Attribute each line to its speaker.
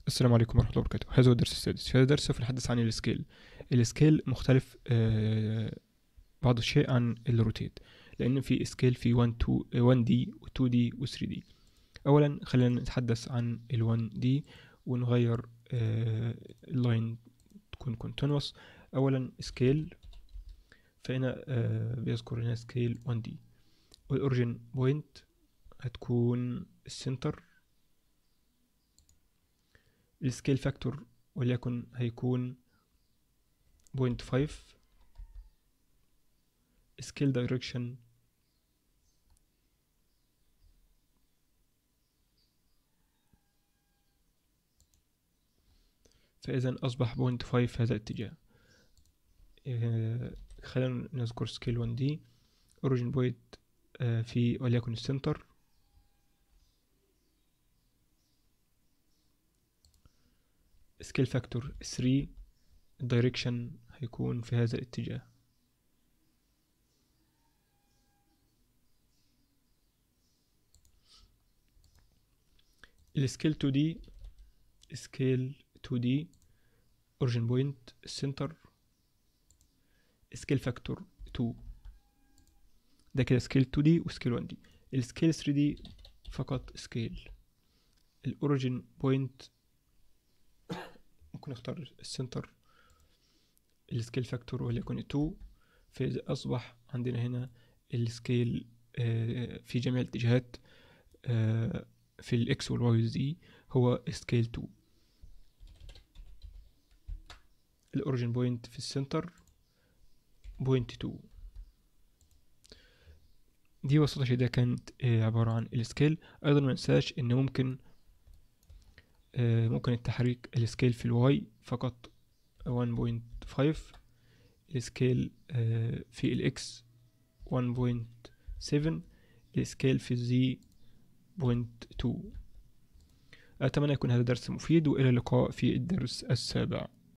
Speaker 1: السلام عليكم ورحمة الله وبركاته هذا هو الدرس السادس في هذا الدرس سوف نتحدث عن السكيل السكيل مختلف آه، بعض الشيء عن الروتيت لأن في سكيل في 1 2 1 دي و 2 دي و 3 دي أولا خلينا نتحدث عن ال 1 دي ونغير آه، اللاين تكون كونتينوس أولا سكيل فهنا آه، بيذكر هنا سكيل 1 دي والأوريجين بوينت هتكون السنتر السكيل فاكتور وليكن هيكون بوينت فايف سكيل دايركشن فإذا أصبح بوينت فايف هذا الاتجاه آه، خلينا نذكر سكيل 1 دي اوريجين بوينت في وليكن السنتر سكيل فاكتور 3 الدايركشن هيكون في هذا الاتجاه السكيل 2 دي سكيل 2 دي اوريجين بوينت السنتر سكيل فاكتور 2 ده كده سكيل 2 دي وسكيل 1 دي السكيل 3 دي فقط سكيل الاوريجين بوينت ممكن نختار السنتر السكيل فاكتور وليكن 2 فإذا أصبح عندنا هنا السكيل آه، في جميع الاتجاهات آه، في الإكس والواي والزي هو سكيل 2 الأوريجين بوينت في السنتر بوينت 2 دي ببساطة شديدة كانت آه، عبارة عن السكيل أيضا ما ننساش إن ممكن آه، ممكن التحريك السكيل في الواي فقط 1.5 السكيل آه، في الاكس 1.7 السكيل في الزي 0.2 أتمنى يكون هذا درس مفيد وإلى اللقاء في الدرس السابع